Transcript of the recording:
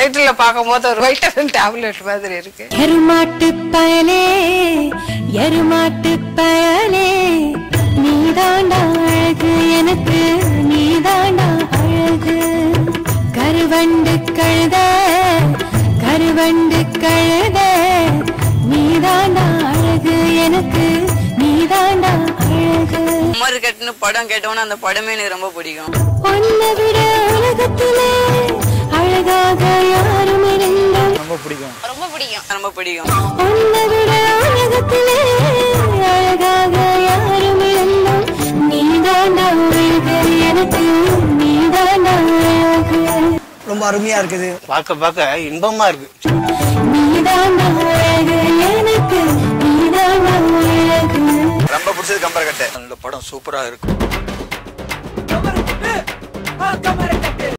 title பார்க்கும்போது ஒரு vitamin tablet மாதிரி இருக்கு எருமாட்டு பயலே எருமாட்டு பயலே நீதாண்டா அழகு எனக்கு நீதாண்டா அழகு கருவண்டு கழுத கருவண்டு கழுத நீதாண்டா அழகு எனக்கு நீதாண்டா அழகு குமார் கட்டுன்னு படம் கேட்டவொன்னே அந்த படமே எனக்கு ரொம்ப பிடிக்கும் உன்னை விட உலகத்திலே அழகாக யாரும் இருந்தும் ரொம்ப பிடிக்கும் ரொம்ப பிடிக்கும் ரொம்ப பிடிக்கும் உன்னை விட உலகத்திலே அழகாக யாரும் இருந்தும் நீதாண்டா அழகு எனக்கு நீதாண்டா அழகு ரொம்ப அருமையா இருக்குது பார்க்க பார்க்க இன்பமா இருக்கு நீதாண்டா அழகு எனக்கு நீதாண்டா அழகு ரொம்ப பிடிச்சது கம்பரக்கட்டை அந்த படம் சூப்பரா இருக்கும்